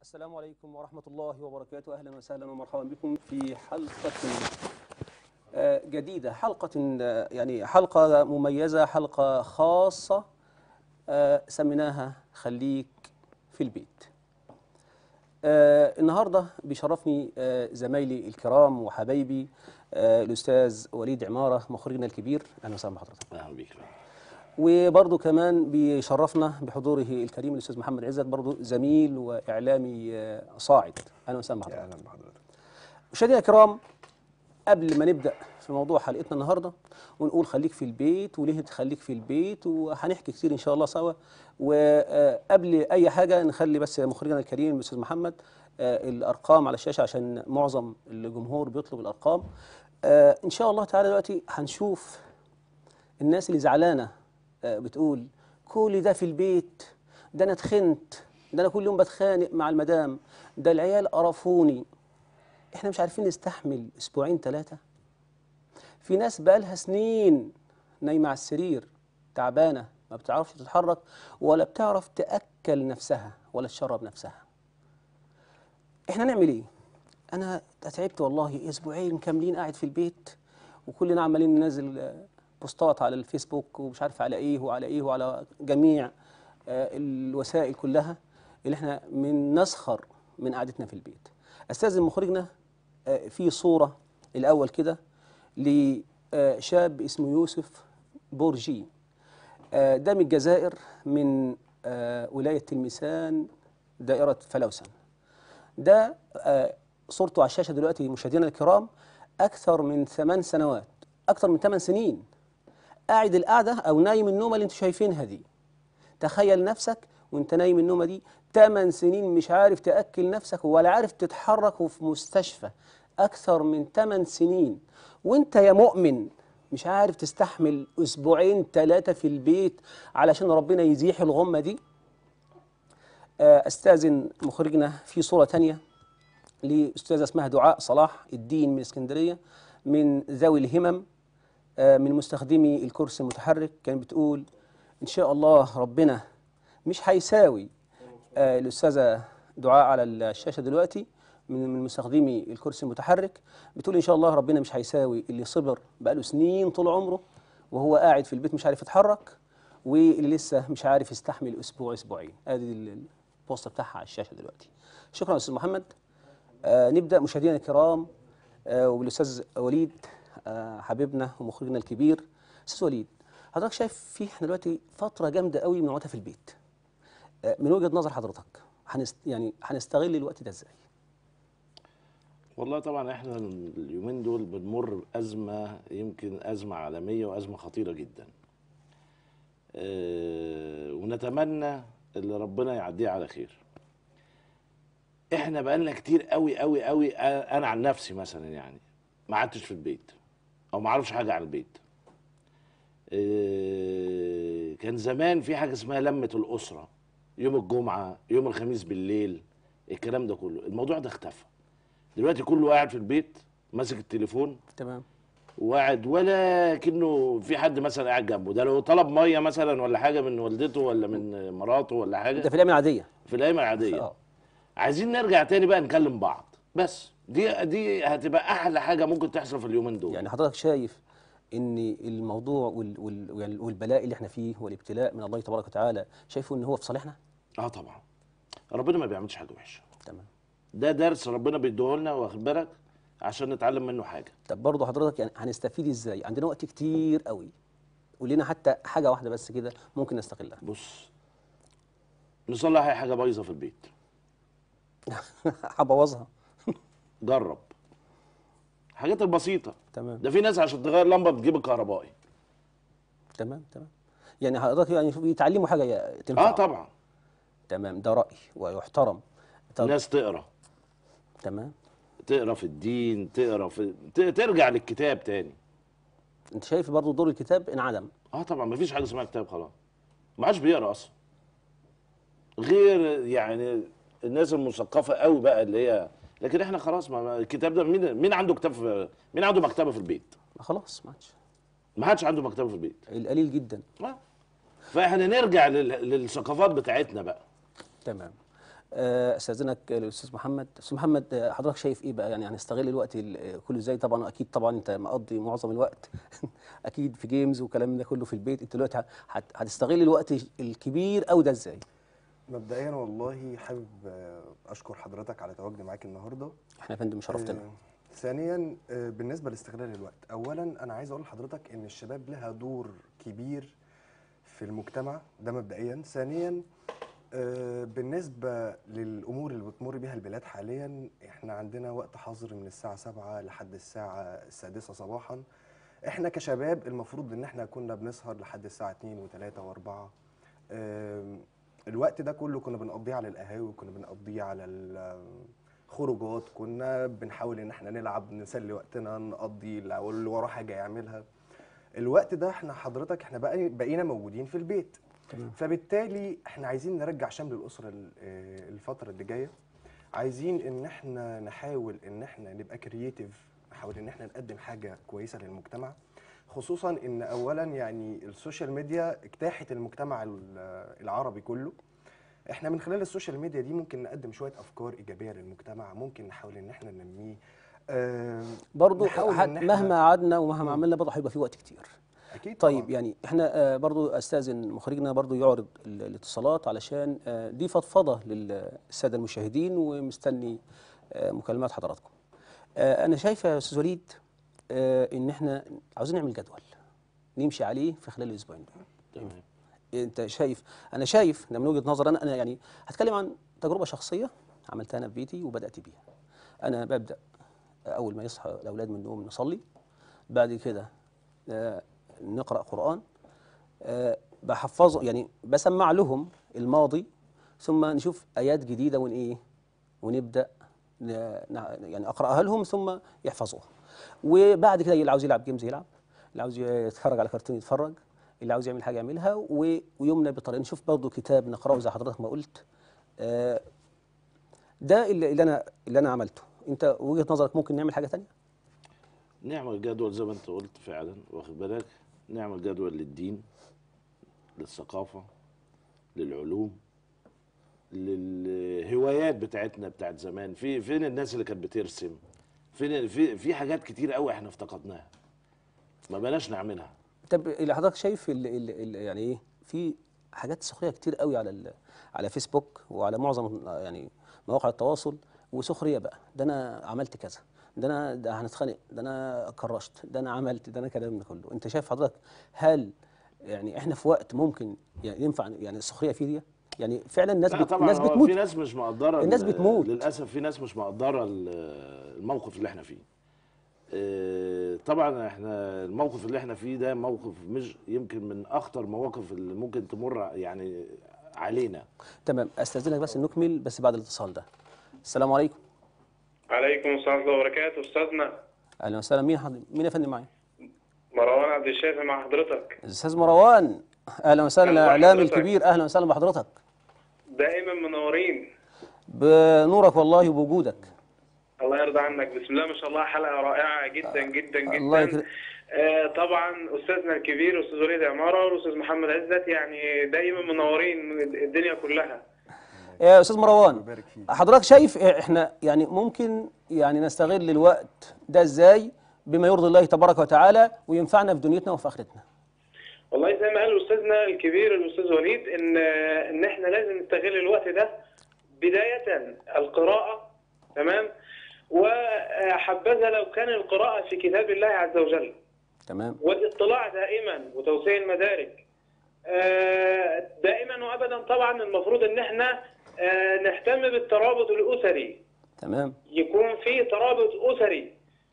السلام عليكم ورحمة الله وبركاته أهلا وسهلا ومرحبا بكم في حلقة آه، جديدة حلقة آه، يعني حلقة مميزة حلقة خاصة آه، سميناها خليك في البيت آه، النهاردة بيشرفني آه، زمايلي الكرام وحبايبي آه، الأستاذ وليد عمارة مخرجنا الكبير أهلا وسهلا بحضرتك اهلا بيك وبرضه كمان بيشرفنا بحضوره الكريم الاستاذ محمد عزت برضه زميل واعلامي آه، صاعد اهلا وسهلا بحضرتك اهلا بحضرتك مشاهدينا الكرام قبل ما نبدا في موضوع حلقتنا النهارده ونقول خليك في البيت وليه تخليك في البيت وهنحكي كتير ان شاء الله سوا وقبل اي حاجه نخلي بس مخرجنا الكريم الاستاذ محمد آه، الارقام على الشاشه عشان معظم الجمهور بيطلب الارقام آه، ان شاء الله تعالى دلوقتي هنشوف الناس اللي زعلانه آه، بتقول كل ده في البيت ده انا اتخنت ده انا كل يوم بتخانق مع المدام ده العيال قرفوني احنا مش عارفين نستحمل اسبوعين ثلاثه في ناس بقالها سنين نايمه على السرير تعبانه ما بتعرفش تتحرك ولا بتعرف تاكل نفسها ولا تشرب نفسها احنا نعمل ايه انا تعبت والله اسبوعين كاملين قاعد في البيت وكلنا عمالين ننزل آه، بوستات على الفيسبوك ومش عارف على ايه وعلى ايه وعلى جميع آه، الوسائل كلها اللي احنا من نسخر من قعدتنا في البيت استاذن مخرجنا آه، في صوره الاول كده لشاب اسمه يوسف بورجي آه، ده من الجزائر من آه، ولايه تلمسان دائره فلوسن ده آه، صورته على الشاشه دلوقتي مشاهدينا الكرام اكثر من ثمان سنوات اكثر من ثمان سنين قاعد القعده او نايم النومه اللي انتم شايفينها دي تخيل نفسك وانت نايم النومه دي 8 سنين مش عارف تاكل نفسك ولا عارف تتحرك وفي مستشفى اكثر من 8 سنين وانت يا مؤمن مش عارف تستحمل اسبوعين ثلاثه في البيت علشان ربنا يزيح الغمه دي آه، استاذن مخرجنا في صوره تانية لاستاذه اسمها دعاء صلاح الدين من اسكندريه من ذوي الهمم آه، من مستخدمي الكرسي المتحرك كانت بتقول ان شاء الله ربنا مش هيساوي آه، الاستاذه دعاء على الشاشه دلوقتي من من مستخدمي الكرسي المتحرك بتقول ان شاء الله ربنا مش هيساوي اللي صبر بقاله سنين طول عمره وهو قاعد في البيت مش عارف يتحرك واللي لسه مش عارف يستحمل اسبوع اسبوعين ادي ال- البوست بتاعها على الشاشه دلوقتي شكرا استاذ محمد آه نبدا مشاهدينا الكرام آه وبالاستاذ وليد آه حبيبنا ومخرجنا الكبير استاذ وليد حضرتك شايف في احنا دلوقتي فتره جامده قوي من وقتها في البيت آه من وجهه نظر حضرتك هنست يعني هنستغل الوقت ده ازاي والله طبعا احنا اليومين دول بنمر بازمه يمكن ازمه عالميه وازمه خطيره جدا اه ونتمنى اللي ربنا يعديه على خير احنا بقالنا كتير قوي قوي قوي آه، انا عن نفسي مثلا يعني ما قعدتش في البيت او ما اعرفش حاجه عن البيت اه كان زمان في حاجه اسمها لمه الاسره يوم الجمعه يوم الخميس بالليل الكلام ده كله الموضوع ده اختفى دلوقتي كله قاعد في البيت ماسك التليفون تمام وقاعد ولا كأنه في حد مثلا قاعد جنبه ده لو طلب ميه مثلا ولا حاجه من والدته ولا من مراته ولا ده حاجه في الايام العاديه في الايام العاديه اه عايزين نرجع تاني بقى نكلم بعض بس دي دي هتبقى احلى حاجه ممكن تحصل في اليومين دول يعني حضرتك شايف ان الموضوع وال وال يعني والبلاء اللي احنا فيه والابتلاء من الله تبارك وتعالى شايفه ان هو في صالحنا اه طبعا ربنا ما بيعملش حاجه وحشه تمام ده درس ربنا بيديه لنا واخد بالك عشان نتعلم منه حاجه طب برضه حضرتك يعني هنستفيد ازاي عندنا وقت كتير قوي قول لنا حتى حاجه واحده بس كده ممكن نستغلها بص نصلح اي حاجه بايظه في البيت هبوظها جرب الحاجات البسيطه تمام ده في ناس عشان تغير لمبه بتجيب الكهربائي تمام تمام يعني حضرتك يعني شوف يتعلموا حاجه ي- تنفع اه طبعا تمام ده راي ويحترم طب الناس تقرا تمام تقرا في الدين تقرا في ت- ترجع للكتاب تاني انت شايف برضه دور الكتاب انعدم اه طبعا مفيش حاجه اسمها كتاب خلاص ما عادش بيقرا اصلا غير يعني الناس المثقفه قوي بقى اللي هي لكن احنا خلاص ما ما الكتاب ده مين مين عنده كتاب في مين عنده مكتبه في البيت خلاص ما عادش ما حدش عنده مكتبه في البيت القليل جدا آه. فاحنا نرجع لل- للثقافات بتاعتنا بقى تمام آه، استاذنك الاستاذ محمد استاذ محمد آه، حضرتك شايف ايه بقى يعني هنستغل الوقت ال- كله ازاي طبعا اكيد طبعا انت مقضي معظم الوقت اكيد في جيمز والكلام ده كله في البيت انت دلوقتي هت- هتستغل الوقت الكبير قوي ده ازاي مبدئيا والله حابب آه، اشكر حضرتك على تواجدي معاك النهارده احنا يا فندم شرفتنا آه، ثانيا آه، بالنسبه لاستغلال الوقت اولا انا عايز اقول لحضرتك ان الشباب لها دور كبير في المجتمع ده مبدئيا ثانيا آه، بالنسبه للامور اللي بتمر بيها البلاد حاليا احنا عندنا وقت حظر من الساعه 7 لحد الساعه السادسة صباحا احنا كشباب المفروض ان احنا كنا بنسهر لحد الساعه 2 و3 و4 آم، الوقت ده كله كنا بنقضيه على القهاوي كنا بنقضيه على الخروجات كنا بنحاول ان احنا نلعب نسلي وقتنا نقضي لو اللي وراه حاجه يعملها الوقت ده احنا حضرتك احنا بقى بقينا موجودين في البيت تمام. فبالتالي احنا عايزين نرجع شمل الاسره ال- آه، الفتره اللي جايه عايزين ان احنا نحاول ان احنا نبقى كرييتيف نحاول ان احنا نقدم حاجه كويسه للمجتمع خصوصا ان اولا يعني السوشيال ميديا اجتاحت المجتمع ال- العربي كله احنا من خلال السوشيال ميديا دي ممكن نقدم شويه افكار ايجابيه للمجتمع ممكن نحاول ان احنا ننميه آه، برضو نحاول حت- إن إحنا- مهما قعدنا ومهما عملنا برضه هيبقى في وقت كتير اكيد طيب طبعاً. يعني احنا آه، برضو استاذن مخرجنا برضو يعرض ال- الاتصالات علشان آه، دي فضفضه للساده المشاهدين ومستني آه، مكالمات حضراتكم. آه، انا شايف يا استاذ وليد آه، ان احنا عاوزين نعمل جدول نمشي عليه في خلال الاسبوعين دول. تمام انت شايف انا شايف ده من وجهه نظر انا انا يعني هتكلم عن تجربه شخصيه عملتها انا في بيتي وبدات بيها. انا ببدا اول ما يصحى الاولاد من النوم نصلي بعد كده آه، نقرا قران آه، بحفظ يعني بسمع لهم الماضي ثم نشوف ايات جديده ون ايه ونبدا ن- نع- يعني اقراها لهم ثم يحفظوها وبعد كده اللي عاوز يلعب جيمز يلعب اللي عاوز يتفرج على كرتون يتفرج اللي عاوز يعمل حاجه يعملها و- ويومنا بطريقه نشوف برضه كتاب نقراه زي حضرتك ما قلت آه، ده اللي اللي انا اللي انا عملته انت وجهه نظرك ممكن نعمل حاجه تانية نعمل جدول زي ما انت قلت فعلا واخد بالك نعمل جدول للدين للثقافة للعلوم للهوايات بتاعتنا بتاعت زمان في فين الناس اللي كانت بترسم فين في في حاجات كتير قوي احنا افتقدناها ما بلاش نعملها طب اللي حضرتك شايف ال ال ال يعني ايه في حاجات سخريه كتير قوي على ال- على فيسبوك وعلى معظم يعني مواقع التواصل وسخريه بقى ده انا عملت كذا ده انا ده هنتخانق ده انا كرشت ده انا عملت ده انا كلام ده كله انت شايف حضرتك هل يعني احنا في وقت ممكن يعني ينفع يعني السخريه فيه دي يعني فعلا الناس لا بت... طبعا الناس هو بتموت في ناس مش مقدره الناس ال- بتموت. للاسف في ناس مش مقدره ال- الموقف اللي احنا فيه آه، طبعا احنا الموقف اللي احنا فيه ده موقف مش يمكن من اخطر مواقف اللي ممكن تمر يعني علينا تمام استاذنك بس نكمل بس بعد الاتصال ده السلام عليكم عليكم السلام ورحمة الله وبركاته أستاذنا اهلا وسهلا مين حض... مين يا فندم معايا مروان عبد الشافي مع حضرتك الاستاذ مروان اهلا وسهلا أهلا الاعلامي بحضرتك. الكبير اهلا وسهلا بحضرتك دائما منورين بنورك والله وبوجودك الله يرضى عنك بسم الله ما شاء الله حلقة رائعة جدا جدا جدا الله يكرم- آه طبعا أستاذنا الكبير أستاذ وليد عمارة والأستاذ محمد عزت يعني دايما منورين الدنيا كلها يا استاذ مروان يبارك فيك. حضرتك شايف احنا يعني ممكن يعني نستغل الوقت ده ازاي بما يرضي الله تبارك وتعالى وينفعنا في دنيتنا وفي اخرتنا والله زي ما قال أستاذنا الكبير الأستاذ وليد إن إن إحنا لازم نستغل الوقت ده بداية القراءة تمام وحبذا لو كان القراءة في كتاب الله عز وجل تمام والاطلاع دائما وتوسيع المدارك آه، دائما وابدا طبعا المفروض ان احنا آه، نهتم بالترابط الاسري تمام يكون في ترابط اسري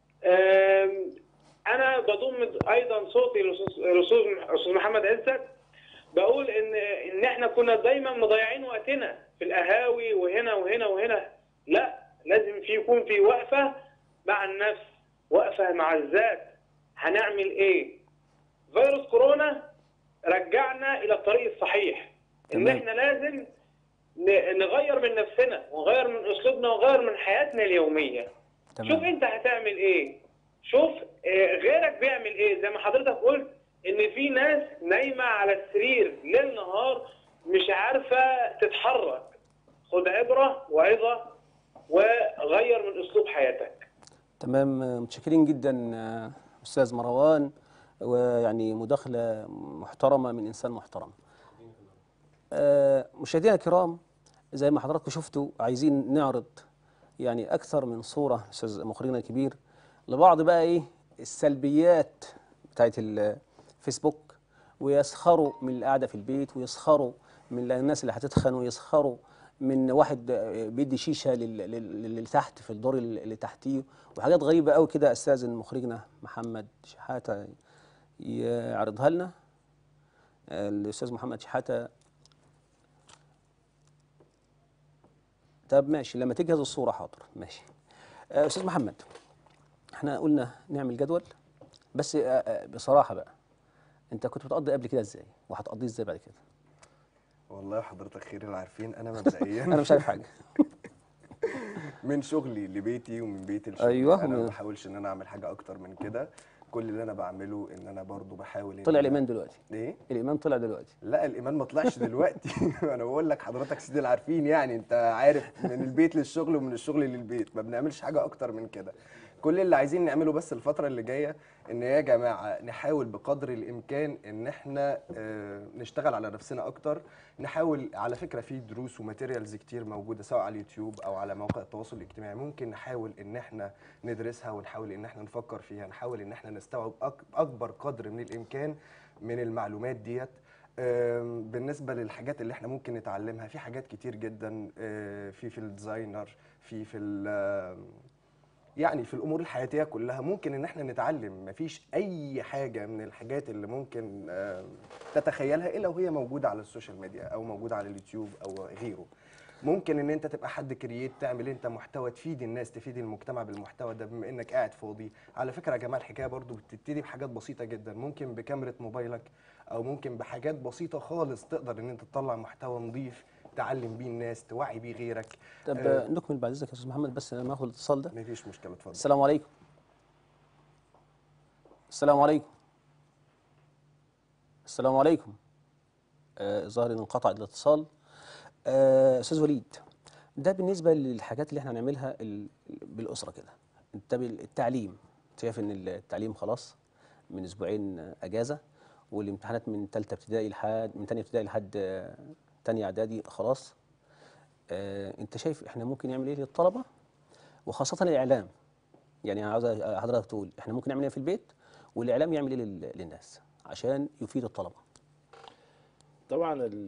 آم، انا بضم ايضا صوتي للاستاذ الأستاذ- أستاذ محمد عزت بقول ان ان احنا كنا دايما مضيعين وقتنا في القهاوي وهنا وهنا وهنا لا لازم في يكون في وقفه مع النفس وقفه مع الذات هنعمل ايه فيروس كورونا رجعنا الى الطريق الصحيح ان تمام. احنا لازم ن- نغير من نفسنا ونغير من اسلوبنا ونغير من حياتنا اليوميه شوف تمام انت هتعمل ايه شوف آه، غيرك بيعمل ايه زي ما حضرتك قلت ان في ناس نايمه على السرير ليل نهار مش عارفه تتحرك خد عبره وعظه وغير من اسلوب حياتك تمام آه، متشكرين جدا آه، استاذ مروان ويعني مداخله محترمه من انسان محترم آه، مشاهدينا الكرام زي ما حضراتكم شفتوا عايزين نعرض يعني اكثر من صوره استاذ مخرجنا الكبير لبعض بقى ايه السلبيات بتاعت الفيسبوك ويسخروا من القعده في البيت ويسخروا من الناس اللي هتتخن ويسخروا من واحد آه، بيدي شيشه لل- لل- اللي تحت في الدور اللي تحتيه وحاجات غريبه قوي كده استاذن مخرجنا محمد شحاته يعرضها لنا آه، الاستاذ محمد شحاته طب ماشي لما تجهز الصوره حاضر ماشي آه، استاذ محمد احنا قلنا نعمل جدول بس آه، آه، بصراحه بقى انت كنت بتقضي قبل كده ازاي وهتقضيه ازاي بعد كده والله حضرتك خير اللي عارفين انا مبدئيا انا مش عارف حاجه من شغلي لبيتي ومن بيتي لشغلي أيوة، انا ومن- ما بحاولش ان انا اعمل حاجه اكتر من كده كل اللي انا بعمله ان انا برضو بحاول إن طلع أنا- الايمان دلوقتي ايه الايمان طلع دلوقتي لا الايمان ما طلعش دلوقتي انا بقول لك حضرتك سيدي العارفين يعني انت عارف من البيت للشغل ومن الشغل للبيت ما بنعملش حاجه اكتر من كده كل اللي عايزين نعمله بس الفتره اللي جايه ان يا جماعه نحاول بقدر الامكان ان احنا آه، نشتغل على نفسنا اكتر نحاول على فكره في دروس وماتيريالز كتير موجوده سواء على اليوتيوب او على مواقع التواصل الاجتماعي ممكن نحاول ان احنا ندرسها ونحاول ان احنا نفكر فيها نحاول ان احنا نستوعب أك- اكبر قدر من الامكان من المعلومات ديت أم، بالنسبه للحاجات اللي احنا ممكن نتعلمها في حاجات كتير جدا أه، في في الديزاينر في في ال- يعني في الامور الحياتيه كلها ممكن ان احنا نتعلم مفيش اي حاجه من الحاجات اللي ممكن أم، تتخيلها الا وهي موجوده على السوشيال ميديا او موجوده على اليوتيوب او غيره ممكن ان انت تبقى حد كرييت تعمل انت محتوى تفيد الناس تفيد المجتمع بالمحتوى ده بما انك قاعد فاضي على فكره يا جماعه الحكايه برضو بتبتدي بحاجات بسيطه جدا ممكن بكاميرا موبايلك او ممكن بحاجات بسيطه خالص تقدر ان انت تطلع محتوى نظيف تعلم بيه الناس توعي بيه غيرك طب آه. آه، نكمل بعد اذنك يا استاذ محمد بس لما ناخد الاتصال ده مفيش مشكله اتفضل السلام عليكم السلام عليكم السلام عليكم آه ظاهر ان انقطع الاتصال آه استاذ وليد ده بالنسبه للحاجات اللي احنا هنعملها ال- بالاسره كده انت بال- التعليم شايف ان التعليم خلاص من اسبوعين آه، اجازه والامتحانات من ثالثه ابتدائي لحد من ثانيه ابتدائي لحد آه، تانية اعدادي خلاص آه انت شايف احنا ممكن نعمل ايه للطلبه وخاصه الاعلام يعني انا عاوز حضرتك تقول احنا ممكن نعمل ايه في البيت والاعلام يعمل ايه لل- للناس عشان يفيد الطلبه طبعا ال-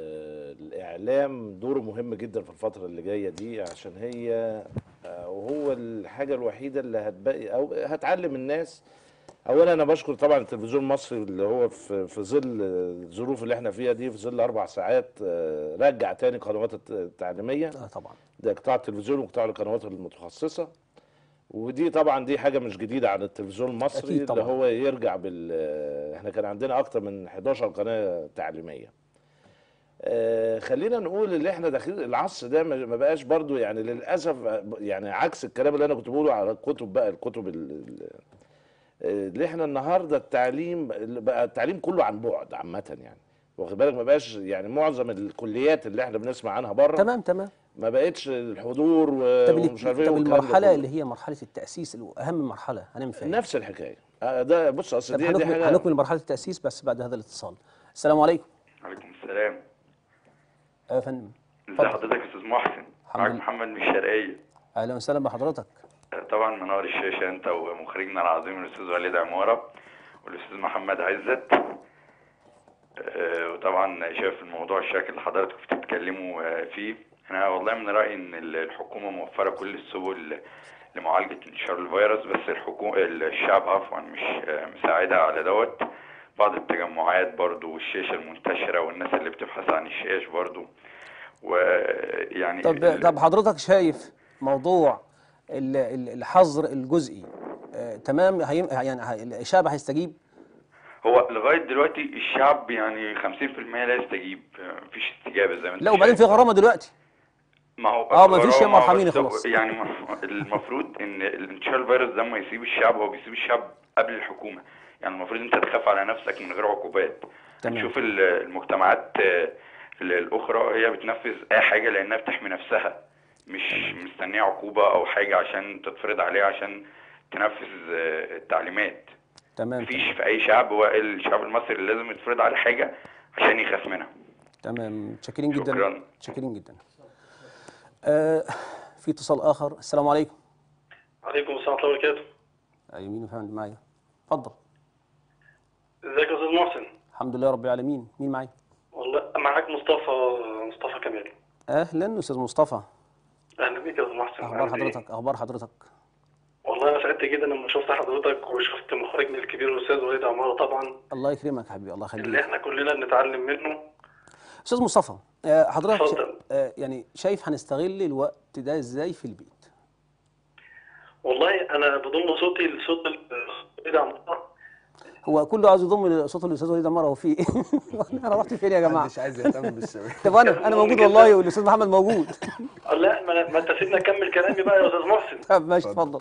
الاعلام دوره مهم جدا في الفتره اللي جايه دي عشان هي آه، وهو الحاجه الوحيده اللي هتبقي او هتعلم الناس اولا انا بشكر طبعا التلفزيون المصري اللي هو في في ظل الظروف اللي احنا فيها دي في ظل اربع ساعات آه، رجع تاني قنوات الت- التعليميه اه طبعا ده قطاع التلفزيون وقطاع القنوات المتخصصه ودي طبعا دي حاجه مش جديده عن التلفزيون المصري أكيد اللي طبعاً. هو يرجع بال احنا كان عندنا اكتر من 11 قناه تعليميه آه، خلينا نقول اللي احنا داخلين العصر ده ما ما بقاش برضو يعني للاسف آه، يعني عكس الكلام اللي انا كنت بقوله على الكتب بقى الكتب ال- ال- آه، اللي احنا النهارده التعليم بقى التعليم كله عن بعد عامه يعني واخد بالك ما بقاش يعني معظم الكليات اللي احنا بنسمع عنها بره تمام تمام ما بقتش الحضور و- طب ومش عارف ايه طب والكلام ده المرحله كله. اللي هي مرحله التاسيس اللي اهم مرحله هنعمل فيها إيه؟ نفس الحكايه آه، ده بص اصل طب دي, دي هنكمل حاجه هنكمل مرحله التاسيس بس بعد هذا الاتصال السلام عليكم عليكم السلام آه يا فندم ازي اتفضل. حضرتك يا استاذ محسن الحمد معاك لله. محمد من الشرقيه اهلا وسهلا بحضرتك آه، طبعا منور الشاشه انت ومخرجنا العظيم الاستاذ وليد عماره والاستاذ محمد عزت آه، وطبعا شايف الموضوع الشاكل اللي حضراتكم بتتكلموا آه، فيه انا والله من رايي ان ال- الحكومه موفره كل السبل لمعالجه انتشار الفيروس بس الحكومه الشعب عفوا مش آه، مساعدها على دوت بعض التجمعات برضو والشاشه المنتشره والناس اللي بتبحث عن الشاش برضو ويعني طب ال- طب حضرتك شايف موضوع ال- ال- الحظر الجزئي آه تمام هيم يعني ه- الشعب هيستجيب هو لغايه دلوقتي الشعب يعني 50% لا يستجيب مفيش استجابه زي ما انت لا وبعدين في شايف. غرامه دلوقتي ما هو آه، مفيش يا غرامة مرحميني بس- خلاص. يعني م- المفروض ان انتشار الفيروس ده لما يسيب الشعب هو بيسيب الشعب قبل الحكومه يعني المفروض انت تخاف على نفسك من غير عقوبات تمام. نشوف ال- المجتمعات آه، ال- الاخرى هي بتنفذ اي حاجه لانها بتحمي نفسها مش مستنيه عقوبه او حاجه عشان تتفرض عليها عشان تنفذ آه، التعليمات تمام مفيش في اي شعب هو الشعب المصري اللي لازم يتفرض عليه حاجه عشان يخاف منها تمام متشكرين جدا شكراً. متشكرين جدا آه في اتصال اخر السلام عليكم عليكم السلام ورحمة الله وبركاته. ايوه مين فندم معايا اتفضل ازيك يا أستاذ محسن؟ الحمد لله رب العالمين مين معايا والله معاك مصطفى مصطفى كمال. اهلا استاذ مصطفى أهلا بيك يا أستاذ محسن. اخبار عامل إيه؟ حضرتك اخبار حضرتك والله أنا سعدت جدا لما شفت حضرتك وشفت مخرجنا الكبير الأستاذ وليد عمارة طبعا الله يكرمك حبيبي الله اللي يخليك إحنا كلنا بنتعلم منه. استاذ مصطفى آه، حضرتك اتفضل. شا- آه، يعني شايف هنستغل الوقت ده ازاي في البيت والله أنا بضم صوتي لصوت ال- وليد عمارة. هو كله عاوز يضم صوت الاستاذ وليد عماره هو في ايه انا رحت فين يا جماعه محدش عايز يهتم بالشباب طب انا انا موجود والله والاستاذ محمد موجود لا ما, ما أنت سيبنا نكمل كلامي بقى يا أستاذ محسن. طب ماشي اتفضل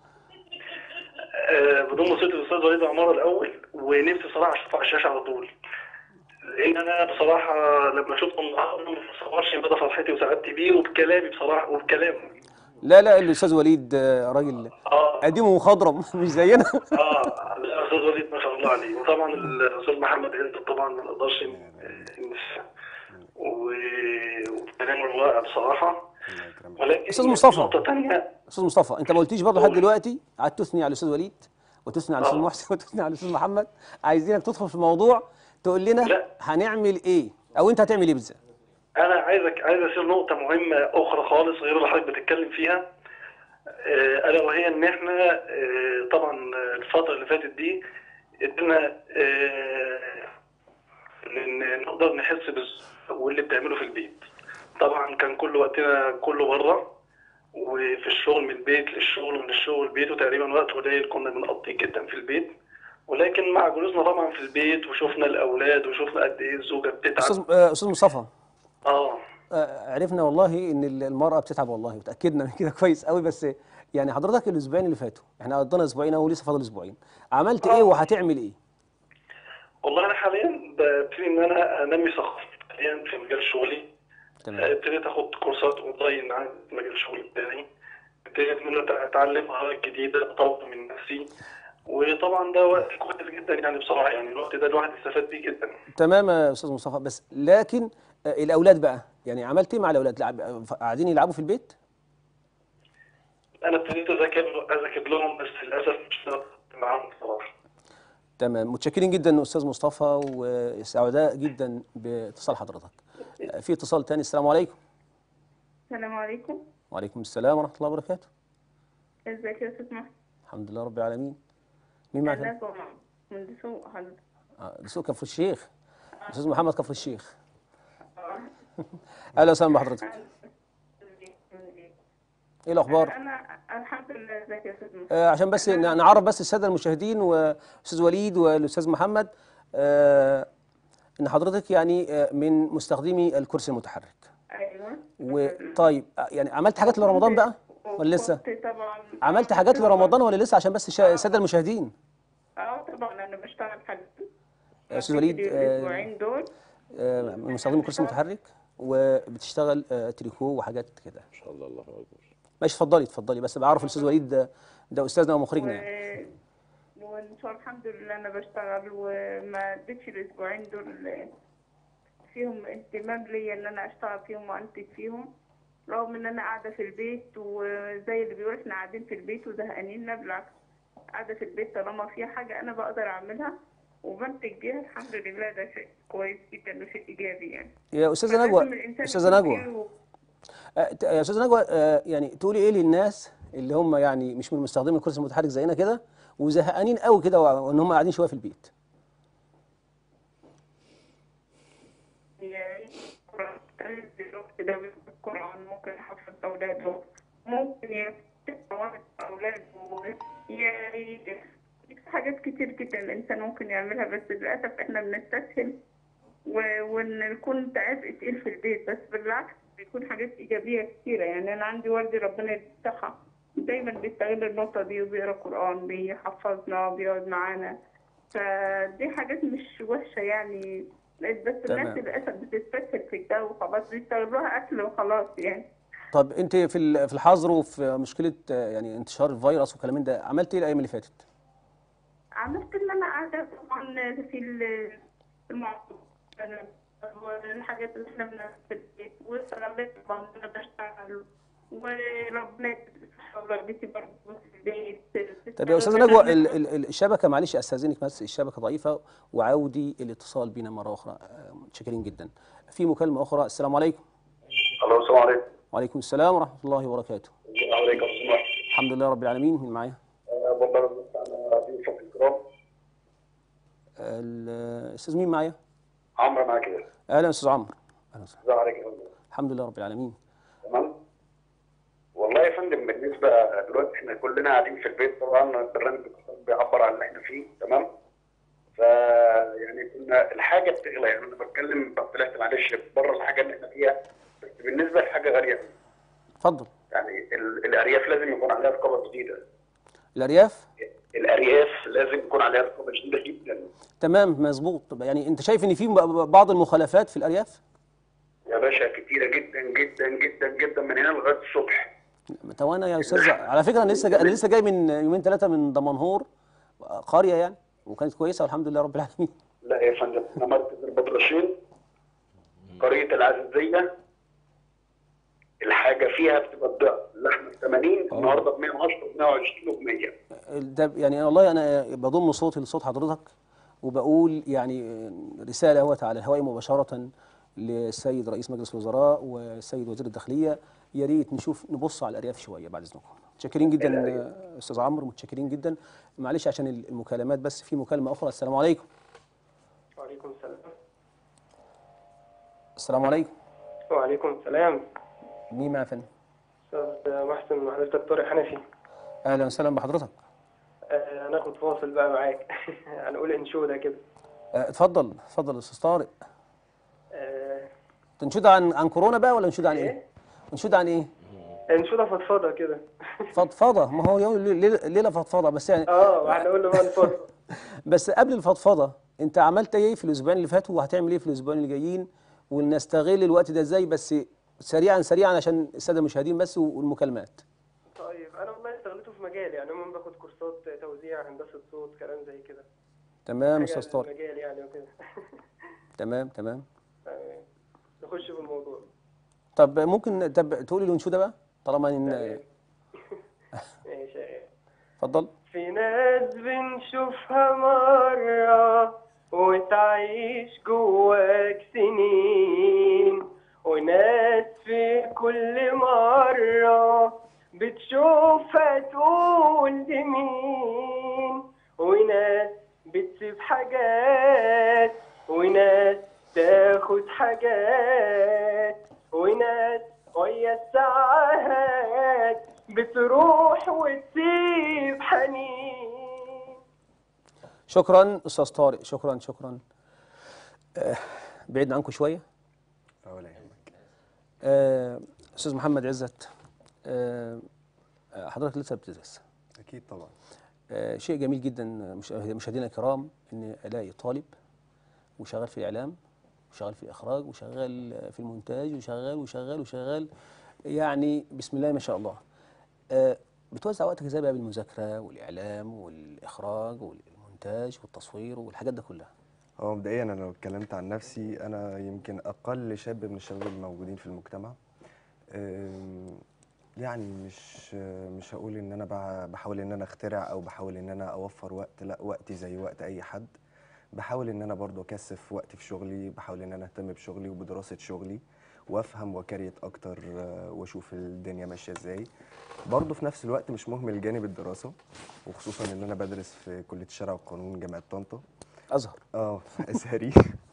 آه، بضم صوتي للأستاذ وليد عمارة الأول ونفسي صراحة أشوفه على الشاشة على طول. لأن أنا بصراحة لما شفته النهارده ما تصورش مدى فرحتي وسعادتي بيه وبكلامي بصراحة وبكلامه. لا لا الاستاذ وليد آه، راجل اه قديم ومخضرم مش زينا اه الاستاذ وليد ما شاء الله عليه وطبعا الاستاذ محمد عز طبعا ما نقدرش ننساه و- وكلامه الرائع بصراحه الله يكرمك. ولكن أستاذ مصطفى. نقطه ثانيه استاذ مصطفى انت ما قلتيش برضه لحد دلوقتي قعدت تثني على الاستاذ وليد وتثني على الاستاذ آه. محسن وتثني على الاستاذ محمد عايزينك تدخل في الموضوع تقول لنا لا. هنعمل ايه او انت هتعمل ايه بالذات انا عايزك عايز اسير نقطه مهمه اخرى خالص غير اللي حضرتك بتتكلم فيها آه، الا وهي ان احنا آه، طبعا الفتره اللي فاتت دي قدرنا آه، ان نقدر نحس بال واللي بتعمله في البيت طبعا كان كل وقتنا كله بره وفي الشغل من البيت للشغل ومن الشغل للبيت وتقريبا وقت قليل كنا بنقضيه جدا في البيت ولكن مع جلوسنا طبعا في البيت وشفنا الاولاد وشفنا قد ايه الزوجه بتتعب استاذ آه، استاذ مصطفى اه آه، عرفنا والله ان ال- المراه بتتعب والله وتاكدنا من كده كويس قوي بس يعني حضرتك الاسبوعين اللي فاتوا احنا قضينا اسبوعين اهو لسه فاضل اسبوعين عملت ايه وهتعمل ايه والله انا حاليا ببتدي ان انا انمي ثقافتي حاليا في مجال شغلي تمام ابتديت اخد كورسات اونلاين عن مجال شغلي بتاعي ابتديت ان انا اتعلم مهارات جديده اطور من نفسي وطبعا ده وقت كويس جدا يعني بصراحه يعني الوقت ده الواحد استفاد بيه جدا تمام يا استاذ مصطفى بس لكن آه، الاولاد بقى يعني عملت ايه مع الاولاد لعب- آه، قاعدين يلعبوا في البيت انا ابتديت اذاكر اذاكر لهم بس للاسف مش هقدر معاهم بصراحه تمام متشكرين جدا استاذ مصطفى وسعداء جدا باتصال حضرتك آه، في اتصال تاني السلام عليكم السلام عليكم وعليكم السلام ورحمه الله وبركاته ازيك يا استاذ محمد الحمد لله رب العالمين مين معك انا جمعة من دسوق حضرتك آه، ده سوق كفر الشيخ استاذ محمد كفر الشيخ اهلا وسهلا بحضرتك ايه الاخبار انا الحمد لله ازيك يا استاذ محمد آه عشان بس ن- نعرف بس الساده المشاهدين واستاذ وليد والاستاذ محمد آه ان حضرتك يعني آه من مستخدمي الكرسي المتحرك ايوه وطيب آه، يعني عملت حاجات لرمضان بقى ولا لسه كنت طبعا عملت حاجات لرمضان ولا لسه عشان بس الشا- الساده المشاهدين اه طبعا انا بشتغل حد يا استاذ وليد آه، الاسبوعين دول آه من مستخدمي الكرسي المتحرك وبتشتغل آه تريكو وحاجات كده ما شاء الله الله اكبر ماشي اتفضلي اتفضلي بس بعرف الاستاذ وليد ده, ده استاذنا ومخرجنا يعني و... وان شاء الله الحمد لله انا بشتغل وما اديتش الاسبوعين دول فيهم اهتمام ليا ان انا اشتغل فيهم وانتج فيهم رغم ان انا قاعده في البيت وزي اللي بيقول احنا قاعدين في البيت وزهقانين لا بالعكس قاعده في البيت طالما في حاجه انا بقدر اعملها وبنتج بيها الحمد لله ده شيء كويس جدا وشيء ايجابي يعني يا استاذه فلازم نجوى الإنسان استاذه يكون نجوى فيه آه، ت- يا استاذ نجوى آه، يعني تقولي ايه للناس اللي هم يعني مش من مستخدمي الكرسي المتحرك زينا كده وزهقانين قوي كده وان هم قاعدين شويه في البيت يعني الوقت ده القرآن ممكن يحفظ أولاده ممكن يفتح أولاده يعني حاجات كتير جدا الإنسان ممكن يعملها بس للأسف إحنا بنستسهل و- وإن نكون عبء تقيل في البيت بس بالعكس بيكون حاجات إيجابية كتيرة يعني أنا عندي والدي ربنا يفتحها دايما بيستغل النقطة دي وبيقرا قرآن بيحفظنا بيقعد معانا فدي حاجات مش وحشة يعني لقيت بس تمام. الناس للاسف بتستسهل في الجو خلاص بيستغلوها اكل وخلاص يعني طب انت في ال- في الحظر وفي مشكله آه، يعني انتشار الفيروس وكلام من ده عملت ايه الايام اللي فاتت؟ عملت ان انا قاعده طبعا في ال- في المعصوم الحاجات اللي احنا بنعملها في البيت واستغليت طبعا ان انا بشتغل وربنا يديك الصحة والدتي برضه في البيت طب يا استاذه نجوى ال- ال- ال- الشبكه معلش استاذنك بس الشبكه ضعيفه وعودي الاتصال بينا مره اخرى آه، متشكرين جدا في مكالمه اخرى السلام عليكم الو السلام عليكم وعليكم السلام ورحمه الله وبركاته السلام عليكم ورحمه الحمد لله رب العالمين مين معايا الله والله بس انا ضيوفك الكرام الاستاذ مين معايا عمرو معاك كده اهلا استاذ عمرو اهلا وسهلا السلام عليكم يا فندم. الحمد لله رب العالمين تمام والله يا فندم بالنسبه دلوقتي احنا كلنا قاعدين في البيت طبعا البرنامج بيعبر عن اللي احنا فيه تمام ف يعني كنا الحاجه بتغلى يعني انا بتكلم طلعت معلش بره الحاجه اللي احنا فيها بس بالنسبه لحاجه غاليه اتفضل يعني ال- الارياف لازم يكون عليها رقابه جديده الارياف الارياف لازم يكون عليها رقابه جديده جدا تمام مظبوط طب يعني انت شايف ان في ب- بعض المخالفات في الارياف يا باشا كتيره جدا جدا جدا جدا من هنا لغايه الصبح متوانا يا استاذ على فكره انا لسه جاي انا لسه جاي من يومين ثلاثه من دمنهور قريه يعني وكانت كويسه والحمد لله رب العالمين لا يا فندم انا مركز البطرشين قريه العزيزيه الحاجه فيها بتبقى الضعف اللحمه ب 80 النهارده ب 110 ب 120 وب 100 ده يعني والله انا بضم صوتي لصوت حضرتك وبقول يعني رساله اهوت على الهواء مباشره للسيد رئيس مجلس الوزراء والسيد وزير الداخليه يا ريت نشوف نبص على الارياف شويه بعد اذنكم متشكرين جدا آه، استاذ عمرو متشكرين جدا معلش عشان المكالمات بس في مكالمه اخرى السلام عليكم وعليكم السلام السلام عليكم وعليكم السلام مين معايا يا فندم استاذ محسن وحضرتك طارق حنفي اهلا وسهلا بحضرتك آه، هناخد فاصل بقى معاك هنقول انشوده كده آه، اتفضل اتفضل يا استاذ طارق آه، تنشد عن عن كورونا بقى ولا نشود عن ايه؟ إيه؟ نشود عن ايه؟ انشوده فضفضه كده فضفضه ما هو يوم ليله ليلة فضفضه بس يعني اه وهنقول له بقى الفاصل بس قبل الفضفضه انت عملت ايه في الاسبوعين اللي فاتوا وهتعمل ايه في الاسبوعين اللي جايين ونستغل الوقت ده ازاي بس سريعا سريعا عشان الساده المشاهدين بس والمكالمات طيب انا والله استغلته في مجالي يعني عموما باخد كورسات توزيع هندسه صوت كلام زي كده تمام حاجة استاذ طارق المجال يعني وكده تمام تمام تمام. نخش في الموضوع طب ممكن طب تقولي الانشوده بقى طالما ان تمام. ماشي يا غالي. اتفضل في ناس بنشوفها مرة وتعيش جواك سنين وناس في كل مرة بتشوفها تقول دي مين وناس بتسيب حاجات وناس تاخد حاجات وناس ويا الساعات بتروح وتسيب حنين شكرا استاذ طارق شكرا شكرا آه، بعدنا عنكم شويه ولا يهمك آه، استاذ محمد عزت آه، آه، حضرتك لسه بتدرس اكيد طبعا آه، شيء جميل جدا مش- مشاهدينا الكرام ان الاقي طالب وشغال في الاعلام وشغال في الاخراج وشغال في المونتاج وشغال وشغال وشغال يعني بسم الله ما شاء الله آه، بتوزع وقتك ازاي بقى بالمذاكره والاعلام والاخراج والمونتاج والتصوير والحاجات ده كلها هو مبدئيا انا لو اتكلمت عن نفسي انا يمكن اقل شاب من الشباب الموجودين في المجتمع أم، يعني مش مش هقول ان انا بع- بحاول ان انا اخترع او بحاول ان انا اوفر وقت لا وقتي زي وقت اي حد بحاول ان انا برضو اكثف وقتي في شغلي بحاول ان انا اهتم بشغلي وبدراسة شغلي وافهم وكريت اكتر آه، واشوف الدنيا ماشية ازاي برضو في نفس الوقت مش مهمل جانب الدراسة وخصوصا ان انا بدرس في كلية الشرع والقانون جامعة طنطا ازهر اه ازهري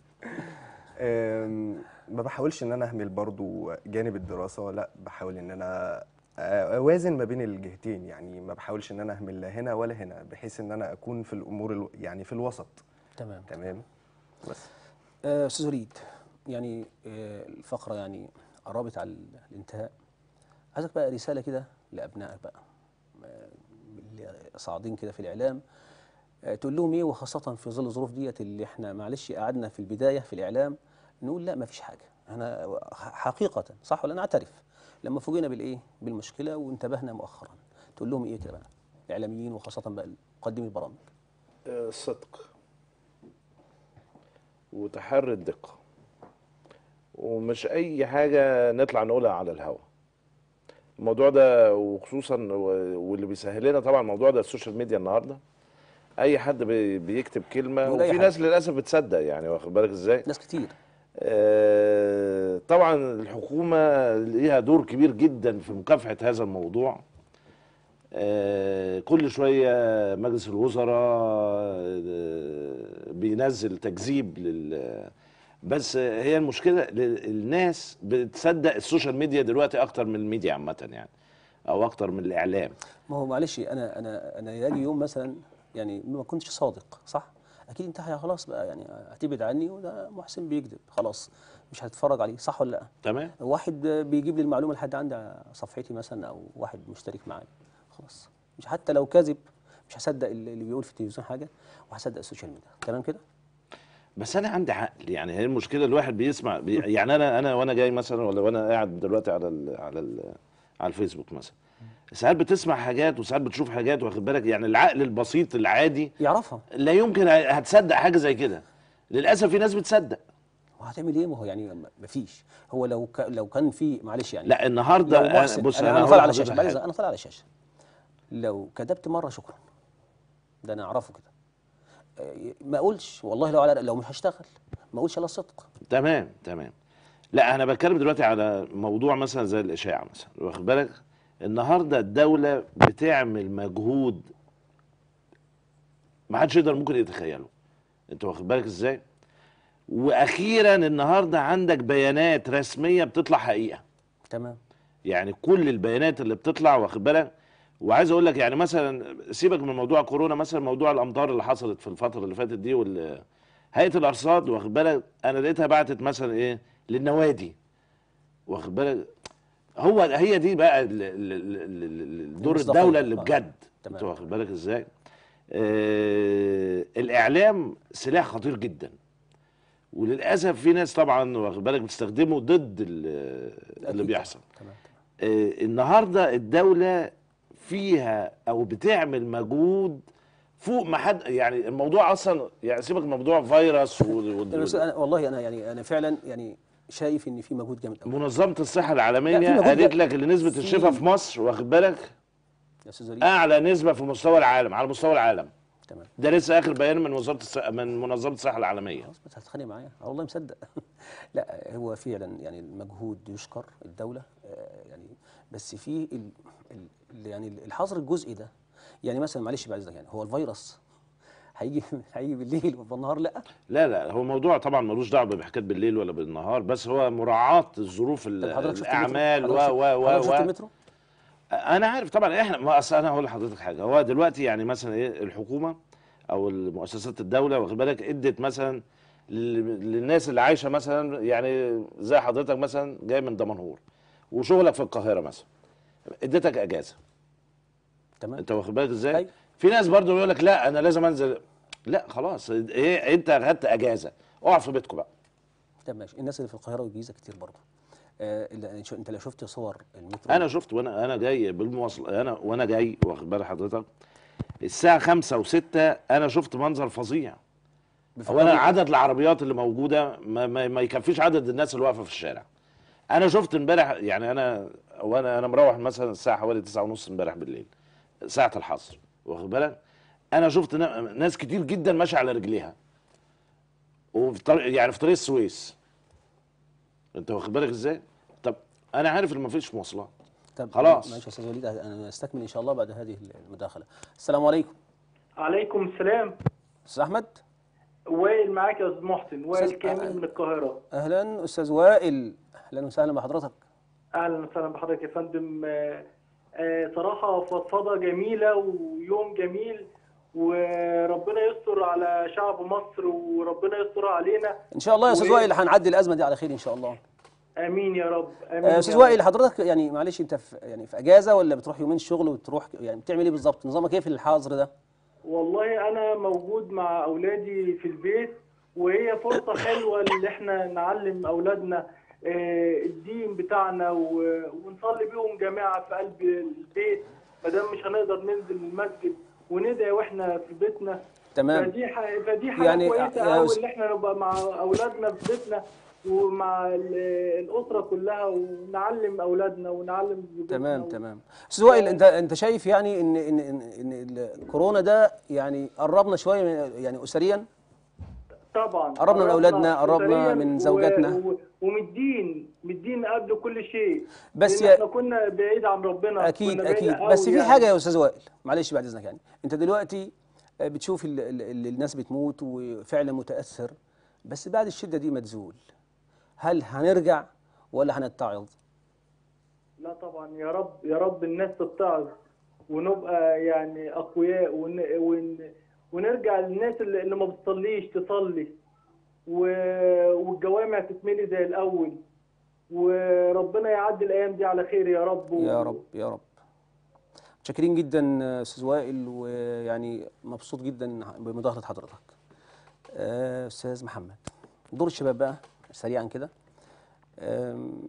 أم، ما بحاولش ان انا اهمل برضو جانب الدراسه لا بحاول ان انا اوازن ما بين الجهتين يعني ما بحاولش ان انا اهمل لا هنا ولا هنا بحيث ان انا اكون في الامور الو... يعني في الوسط تمام تمام بس آه، استاذ وليد يعني آه، الفقره يعني قربت على الانتهاء عايزك بقى رساله كده لابنائك بقى آه، اللي صاعدين كده في الاعلام آه، تقول لهم ايه وخاصه في ظل الظروف ديت اللي احنا معلش قعدنا في البدايه في الاعلام نقول لا ما فيش حاجه انا ح- حقيقه صح ولا نعترف لما فوجئنا بالايه بالمشكله وانتبهنا مؤخرا تقول لهم ايه كده بقى الاعلاميين وخاصه بقى مقدمي البرامج آه، الصدق وتحري الدقة ومش أي حاجة نطلع نقولها على الهوا الموضوع ده وخصوصا و- واللي بيسهل لنا طبعا الموضوع ده السوشيال ميديا النهارده اي حد بي- بيكتب كلمه يقول أي وفي حاجة. ناس للاسف بتصدق يعني واخد بالك ازاي ناس كتير آه، طبعا الحكومة ليها دور كبير جدا في مكافحة هذا الموضوع آه، كل شوية مجلس الوزراء آه، بينزل تكذيب لل بس هي المشكلة ل- الناس بتصدق السوشيال ميديا دلوقتي أكتر من الميديا عامة يعني أو أكتر من الإعلام ما هو معلش انا انا انا يجي يوم مثلا يعني ما كنتش صادق صح اكيد انت خلاص بقى يعني هتبعد عني وده محسن بيكذب خلاص مش هتتفرج عليه صح ولا لا تمام واحد بيجيب لي المعلومه لحد عندي على صفحتي مثلا او واحد مشترك معايا خلاص مش حتى لو كذب مش هصدق اللي اللي بيقول في التلفزيون حاجه وهصدق السوشيال ميديا تمام كده بس انا عندي عقل يعني هي المشكله الواحد بيسمع بي يعني انا انا وانا جاي مثلا ولا وانا قاعد دلوقتي على ال على ال على الفيسبوك مثلا ساعات بتسمع حاجات وساعات بتشوف حاجات واخد بالك يعني العقل البسيط العادي يعرفها لا يمكن هتصدق حاجه زي كده للاسف في ناس بتصدق وهتعمل ايه ما هو يعني ما فيش هو لو ك... لو كان في معلش يعني لا النهارده لو أنا محسن بص انا, أنا هقول طالع على لحضرتك الشاشه بعد حاجة. انا طالع على الشاشه لو كذبت مره شكرا ده انا اعرفه كده آه، ما اقولش والله لو على لو مش هشتغل ما اقولش الا الصدق تمام تمام لا انا بتكلم دلوقتي على موضوع مثلا زي الاشاعه مثلا واخد بالك النهارده الدوله بتعمل مجهود ما حدش يقدر ممكن يتخيله انت واخد بالك ازاي واخيرا النهارده عندك بيانات رسميه بتطلع حقيقه تمام يعني كل البيانات اللي بتطلع واخد بالك وعايز اقول لك يعني مثلا سيبك من موضوع كورونا مثلا موضوع الامطار اللي حصلت في الفتره اللي فاتت دي وال هيئه الارصاد واخد بالك انا لقيتها بعتت مثلا ايه للنوادي واخد بالك هو هي دي بقى ال- ال- ال- ال- ال- دور المصداقية. الدوله اللي آه. بجد تمام. انت واخد بالك ازاي آه الاعلام سلاح خطير جدا وللاسف في ناس طبعا واخد بالك بتستخدمه ضد ال- اللي أكيد. بيحصل تمام آه، النهارده الدوله فيها او بتعمل مجهود فوق ما حد يعني الموضوع اصلا يعني سيبك من موضوع فيروس و- أنا بس و- أنا والله انا يعني انا فعلا يعني شايف ان في مجهود جامد قوي منظمه الصحه لا، في العالميه مجهود قالت جا- لك ان نسبه في- الشفاء في مصر واخد بالك يا استاذ وليد اعلى نسبه في مستوى العالم على مستوى العالم تمام ده لسه اخر بيان من وزاره الصحه من منظمه الصحه العالميه خلاص بس هتتخانق معايا آه والله مصدق لا هو فعلا يعني المجهود يشكر الدوله آه، يعني بس في ال ال يعني الحظر الجزئي ده يعني مثلا معلش بعد اذنك يعني هو الفيروس هيجي هيجي بالليل وبالنهار لا لا لا هو موضوع طبعا ملوش دعوه بحكايه بالليل ولا بالنهار بس هو مراعاه الظروف ال- طب حضرتك شفت الاعمال و المترو؟ و و حضرتك شفت و المترو انا عارف طبعا احنا ما اصل انا هقول لحضرتك حاجه هو دلوقتي يعني مثلا ايه الحكومه او المؤسسات الدوله واخد بالك ادت مثلا لل- للناس اللي عايشه مثلا يعني زي حضرتك مثلا جاي من دمنهور وشغلك في القاهره مثلا اديتك اجازه تمام انت واخد بالك ازاي أيوة. في ناس برضو يقول لك لا انا لازم انزل لا خلاص ايه انت اخدت اجازه اقعد في بيتكم بقى طب ماشي الناس اللي في القاهره والجيزه كتير برضه آه اللي- انت لو شفت صور المترو انا شفت وانا انا جاي بالمواصله انا وانا جاي واخد بال حضرتك الساعه خمسة وستة انا شفت منظر فظيع اولا عدد العربيات اللي موجوده ما, ما, ما يكفيش عدد الناس اللي واقفه في الشارع انا شفت امبارح يعني انا وانا انا مروح مثلا الساعه حوالي تسعة ونص امبارح بالليل ساعه الحظر واخد بالك انا شفت نا- ناس كتير جدا ماشيه على رجليها وفي طريق يعني في طريق السويس انت واخد بالك ازاي طب انا عارف ان مفيش مواصلات طب خلاص. ماشي يا استاذ وليد انا استكمل ان شاء الله بعد هذه المداخله السلام عليكم عليكم السلام استاذ احمد وائل معاك يا استاذ محسن وائل أستاذ كامل أهلا. من القاهره اهلا استاذ وائل اهلا وسهلا بحضرتك اهلا وسهلا بحضرتك يا فندم آه، آه، صراحه فضفضه جميله ويوم جميل وربنا يستر على شعب مصر وربنا يستر علينا ان شاء الله يا استاذ و- وائل هنعدي الازمه دي على خير ان شاء الله امين يا رب امين آه، يا استاذ رب. وائل حضرتك يعني معلش انت في يعني في اجازه ولا بتروح يومين شغل وتروح يعني بتعمل ايه بالظبط نظامك ايه في الحظر ده والله انا موجود مع اولادي في البيت وهي فرصه حلوه اللي احنا نعلم اولادنا آه، الدين بتاعنا و- ونصلي بيهم جماعه في قلب البيت ما دام مش هنقدر ننزل المسجد وندعي واحنا في بيتنا تمام فدي ح- فدي حاجه يعني يعني يا كويسه قوي أس- ان احنا نبقى مع اولادنا في بيتنا ومع ال- الاسره كلها ونعلم اولادنا ونعلم زوجتنا تمام و- تمام استاذ وائل انت انت شايف يعني ان ان ان, إن الكورونا ده يعني قربنا شويه من يعني اسريا طبعا قربنا من أولادنا، قربنا أسرياً من و- زوجاتنا. و- ومن الدين من الدين قبل كل شيء بس لأن يا- احنا كنا بعيد عن ربنا اكيد كنا بعيد اكيد قوي بس في يعني. حاجه يا استاذ وائل معلش بعد اذنك يعني انت دلوقتي آه، بتشوف ال- ال- ال- الناس بتموت وفعلا متاثر بس بعد الشده دي ما تزول هل هنرجع ولا هنتعظ لا طبعا يا رب يا رب الناس تتعظ ونبقى يعني اقوياء ون ون ونرجع للناس اللي, اللي ما بتصليش تصلي و... والجوامع تتملي زي الاول وربنا يعدي الايام دي على خير يا رب و... يا رب يا رب متشكرين جدا آه، استاذ وائل ويعني مبسوط جدا بمداخله حضرتك آه، استاذ محمد دور الشباب بقى سريعا كده آم،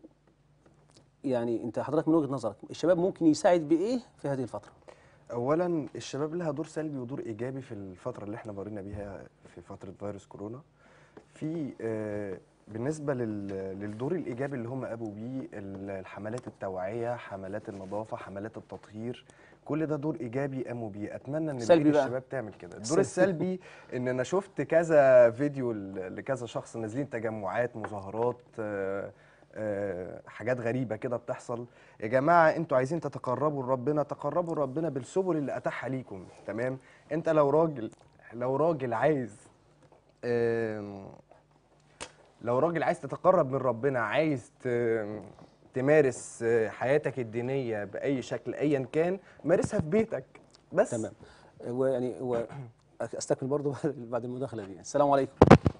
يعني انت حضرتك من وجهه نظرك الشباب ممكن يساعد بايه في هذه الفتره اولا الشباب لها دور سلبي ودور ايجابي في الفتره اللي احنا مرينا بيها في فتره فيروس كورونا في آه، بالنسبه لل- للدور الايجابي اللي هم قاموا بيه ال- الحملات التوعيه حملات النظافه حملات التطهير كل ده دور ايجابي قاموا بيه اتمنى ان سلبي بقيه بقى. الشباب تعمل كده الدور سلبي. السلبي ان انا شفت كذا فيديو ل- لكذا شخص نازلين تجمعات مظاهرات آه، آه، حاجات غريبه كده بتحصل يا جماعه انتوا عايزين تتقربوا لربنا تقربوا لربنا بالسبل اللي اتاحها ليكم تمام انت لو راجل لو راجل عايز آم، لو راجل عايز تتقرب من ربنا عايز ت- تمارس آه، حياتك الدينيه باي شكل ايا كان مارسها في بيتك بس تمام ويعني هو استكمل برضو بعد المداخله دي السلام عليكم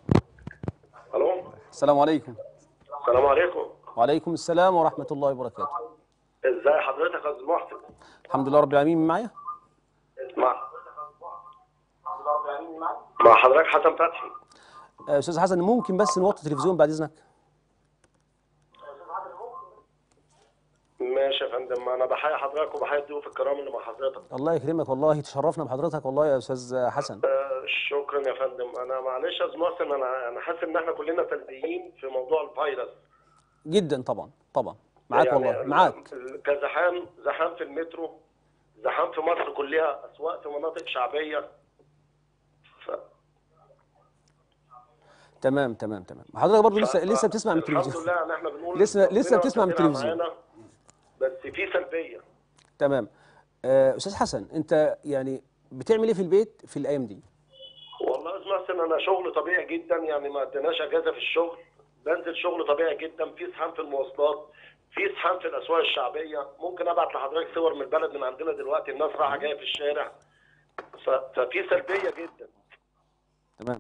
الو السلام عليكم السلام عليكم وعليكم السلام ورحمه الله وبركاته ازاي حضرتك يا استاذ محسن الحمد لله رب العالمين مين معايا مع مع حضرتك حسن فتحي آه، استاذ حسن ممكن بس نوطي التلفزيون بعد اذنك ماشي يا فندم انا بحيي حضرتك وبحيي الضيوف الكرام اللي مع حضرتك الله يكرمك والله تشرفنا بحضرتك والله يا استاذ حسن آه، شكرا يا فندم انا معلش يا استاذ محسن انا انا حاسس ان احنا كلنا سلبيين في موضوع الفيروس جدا طبعا طبعا معاك يعني والله معاك كزحام زحام في المترو زحام في مصر كلها اسواق في مناطق شعبيه ف... تمام تمام تمام حضرتك برضو لسه ف- لسه بتسمع من الحمد التلفزيون لله ان احنا بنقول لسه- لسه ربنا بتسمع من كتير التلفزيون. معانا، بس في سلبيه تمام آه، استاذ حسن انت يعني بتعمل ايه في البيت في الايام دي والله يا استاذ محسن انا شغل طبيعي جدا يعني ما اديناش اجازه في الشغل بنزل شغل طبيعي جدا في زحام في المواصلات في زحام في الاسواق الشعبيه ممكن ابعت لحضرتك صور من البلد من عندنا دلوقتي الناس رايحه جايه في الشارع ف... ففي سلبيه جدا تمام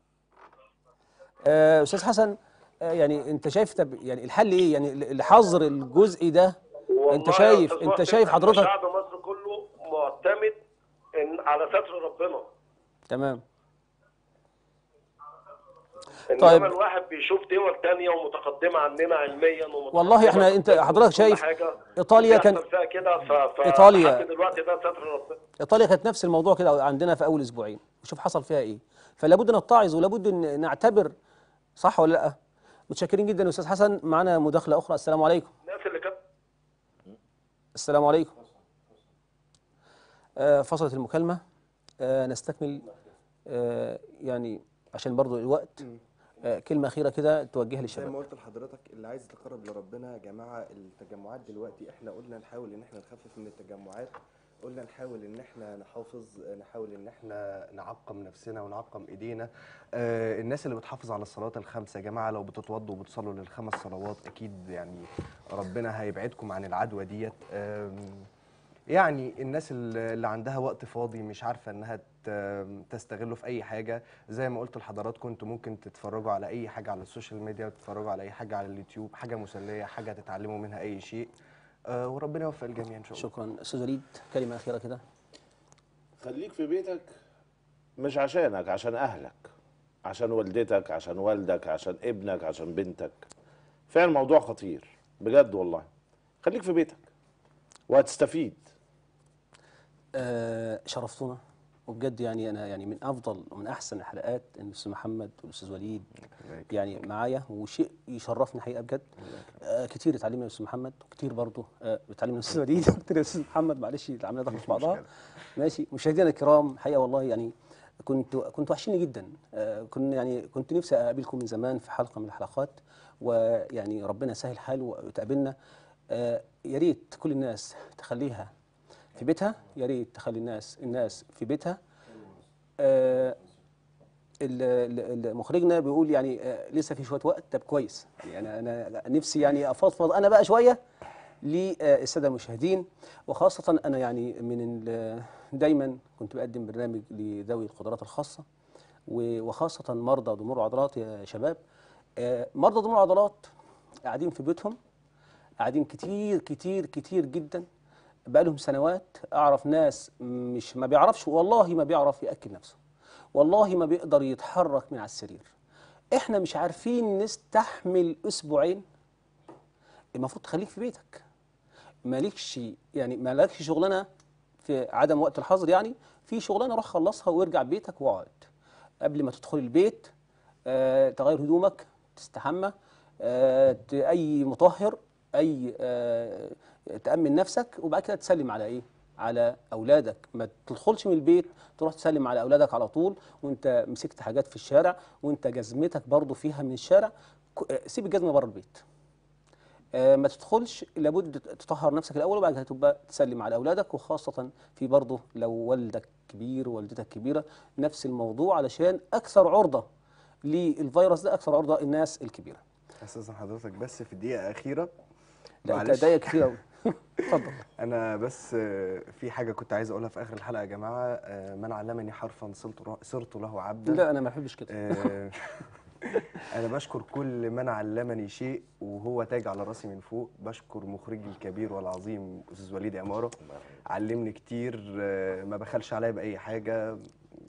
آه، استاذ حسن آه، يعني انت شايف طب يعني الحل ايه يعني ل- لحظر الجزء ده والله انت يا شايف أستاذ انت محسن، شايف إحنا حضرتك شعب مصر كله معتمد إن على ستر ربنا تمام انما طيب. الواحد بيشوف دول تانية ومتقدمه عننا علميا ومتقدمة والله إحنا- أنت في حضرتك كل شايف حاجة إيطاليا كان- بيحصل فيها كده ف... ف... إيطاليا- لحد دلوقتي ده ستر ربنا ايطاليا كانت نفس الموضوع كده عندنا في اول اسبوعين وشوف حصل فيها ايه فلا بد نتعظ ولا بد ان نعتبر صح ولا لا متشكرين جدا يا استاذ حسن معنا مداخله اخرى السلام عليكم الناس اللي كانت السلام عليكم آه، فصلت المكالمه آه، نستكمل آه، يعني عشان برضو الوقت آه، كلمه اخيره كده توجهها زي للشباب ما قلت لحضرتك اللي عايز يتقرب لربنا يا جماعه التجمعات دلوقتي احنا قلنا نحاول ان احنا نخفف من التجمعات قلنا نحاول ان احنا نحافظ نحاول ان احنا نعقم نفسنا ونعقم ايدينا آه الناس اللي بتحافظ على الصلوات الخمسه يا جماعه لو بتتوضوا وبتصلوا للخمس صلوات اكيد يعني ربنا هيبعدكم عن العدوى ديت آم، يعني الناس اللي اللي عندها وقت فاضي مش عارفه انها ت- تستغله في اي حاجه زي ما قلت لحضراتكم انتوا ممكن تتفرجوا على اي حاجه على السوشيال ميديا تتفرجوا على اي حاجه على اليوتيوب حاجه مسليه حاجه تتعلموا منها اي شيء آه وربنا يوفق الجميع ان شاء الله شكرا استاذ وليد كلمه اخيره كده خليك في بيتك مش عشانك عشان اهلك عشان والدتك عشان والدك عشان ابنك عشان بنتك فعلا الموضوع خطير بجد والله خليك في بيتك وهتستفيد آه شرفتونا وبجد يعني انا يعني من افضل ومن احسن الحلقات ان الاستاذ محمد والاستاذ وليد يعني معايا وشيء يشرفني حقيقه بجد آه كتير اتعلمنا من الاستاذ محمد وكتير برضه آه بتعلمنا من الاستاذ وليد وكتير من الاستاذ محمد معلش العمليه دخلت في بعضها ماشي مشاهدينا الكرام حقيقه والله يعني كنت كنت وحشيني جدا آه كنا يعني كنت نفسي اقابلكم من زمان في حلقه من الحلقات ويعني ربنا يسهل حال وتقابلنا آه يا ريت كل الناس تخليها في بيتها يا ريت تخلي الناس الناس في بيتها آه ال- ال- ال- مخرجنا بيقول يعني آه لسه في شويه وقت طب كويس يعني انا انا نفسي يعني افضفض انا بقى شويه للساده المشاهدين وخاصه انا يعني من ال- دايما كنت بقدم برنامج لذوي القدرات الخاصه و- وخاصه مرضى ضمور العضلات يا شباب آه مرضى ضمور العضلات قاعدين في بيوتهم قاعدين كتير كتير كتير جدا بقالهم سنوات اعرف ناس مش ما بيعرفش والله ما بيعرف ياكل نفسه والله ما بيقدر يتحرك من على السرير احنا مش عارفين نستحمل اسبوعين المفروض تخليك في بيتك مالكش يعني مالكش شغلانه في عدم وقت الحظر يعني في شغلانه روح خلصها وارجع بيتك واقعد قبل ما تدخل البيت آه تغير هدومك تستحمى آه ت- اي مطهر اي آه تامن نفسك وبعد كده تسلم على ايه على اولادك ما تدخلش من البيت تروح تسلم على اولادك على طول وانت مسكت حاجات في الشارع وانت جزمتك برضو فيها من الشارع ك- آه، سيب الجزمه بره البيت آه، ما تدخلش لابد تطهر نفسك الاول وبعد كده تبقى تسلم على اولادك وخاصه في برضه لو والدك كبير ووالدتك كبيره نفس الموضوع علشان اكثر عرضه للفيروس ده اكثر عرضه الناس الكبيره استاذن حضرتك بس في دقيقه اخيره لا انت معلش. دقايق كتير قوي اتفضل انا بس آه، في حاجه كنت عايز اقولها في اخر الحلقه يا جماعه آه، من علمني حرفا صرت ره- صرت له عبدا لا انا ما بحبش كده آه، انا بشكر كل من علمني شيء وهو تاج على راسي من فوق بشكر مخرجي الكبير والعظيم استاذ وليد عماره علمني كتير آه، ما بخلش عليا باي حاجه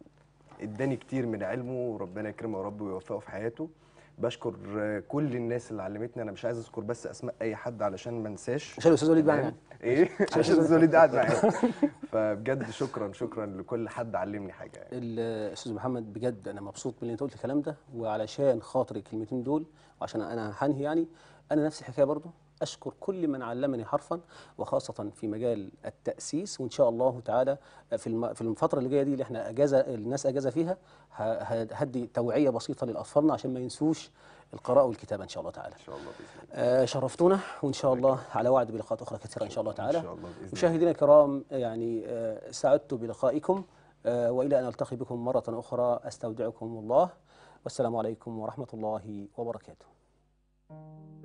اداني كتير من علمه وربنا يكرمه يا رب ويوفقه في حياته بشكر آه، كل الناس اللي علمتني انا مش عايز اذكر بس اسماء اي حد علشان ما انساش عشان الأستاذ وليد معانا تمام؟ ايه عشان الاستاذ وليد قاعد معايا فبجد شكرا شكرا لكل حد علمني حاجه يعني. الاستاذ محمد بجد انا مبسوط من اللي انت قلت الكلام ده وعلشان خاطر الكلمتين دول وعشان انا هنهي يعني انا نفس الحكايه برضو اشكر كل من علمني حرفا وخاصه في مجال التاسيس وان شاء الله تعالى في الم- في الفتره اللي جايه دي اللي احنا اجازه الناس اجازه فيها ه- ه- هدي توعيه بسيطه لاطفالنا عشان ما ينسوش القراءه والكتابه ان شاء الله تعالى ان شاء الله باذن الله آه، شرفتونا وان شاء الله على وعد بلقاءات اخرى كثيره ان شاء الله تعالى ان شاء الله باذن الله مشاهدينا الكرام يعني آه، سعدت بلقائكم آه، والى ان التقي بكم مره اخرى استودعكم الله والسلام عليكم ورحمه الله وبركاته